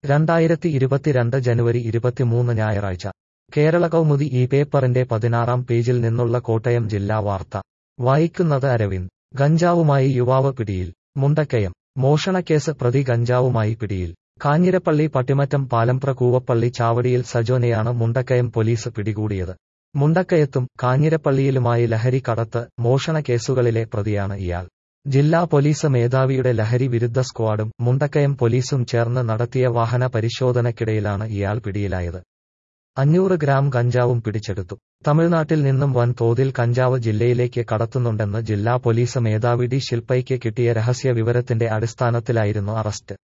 രണ്ടായിരത്തി ഇരുപത്തിരണ്ട് ജനുവരി ഇരുപത്തിമൂന്ന് ഞായറാഴ്ച കേരള കൗമുദി ഈ പേപ്പറിന്റെ പതിനാറാം പേജിൽ നിന്നുള്ള കോട്ടയം ജില്ലാ വാർത്ത വായിക്കുന്നത് അരവിന്ദ് ഗഞ്ചാവുമായി യുവാവ് പിടിയിൽ മുണ്ടക്കയം മോഷണക്കേസ് പ്രതി ഗഞ്ചാവുമായി പിടിയിൽ കാഞ്ഞിരപ്പള്ളി പട്ടിമറ്റം പാലംപ്ര കൂവപ്പള്ളി ചാവടിയിൽ സജോനെയാണ് മുണ്ടക്കയം പോലീസ് പിടികൂടിയത് മുണ്ടക്കയത്തും കാഞ്ഞിരപ്പള്ളിയിലുമായി ലഹരി കടത്ത് മോഷണ കേസുകളിലെ പ്രതിയാണ് ഇയാൾ ജില്ലാ പോലീസ് മേധാവിയുടെ ലഹരി വിരുദ്ധ സ്ക്വാഡും മുണ്ടക്കയം പോലീസും ചേർന്ന് നടത്തിയ വാഹന പരിശോധനയ്ക്കിടയിലാണ് ഇയാൾ പിടിയിലായത് അഞ്ഞൂറ് ഗ്രാം കഞ്ചാവും പിടിച്ചെടുത്തു തമിഴ്നാട്ടിൽ നിന്നും വൻ തോതിൽ കഞ്ചാവ് ജില്ലയിലേക്ക് കടത്തുന്നുണ്ടെന്ന് ജില്ലാ പോലീസ് മേധാവി ഡി ശിൽപ്പയ്ക്ക് കിട്ടിയ രഹസ്യ വിവരത്തിന്റെ അടിസ്ഥാനത്തിലായിരുന്നു അറസ്റ്റ്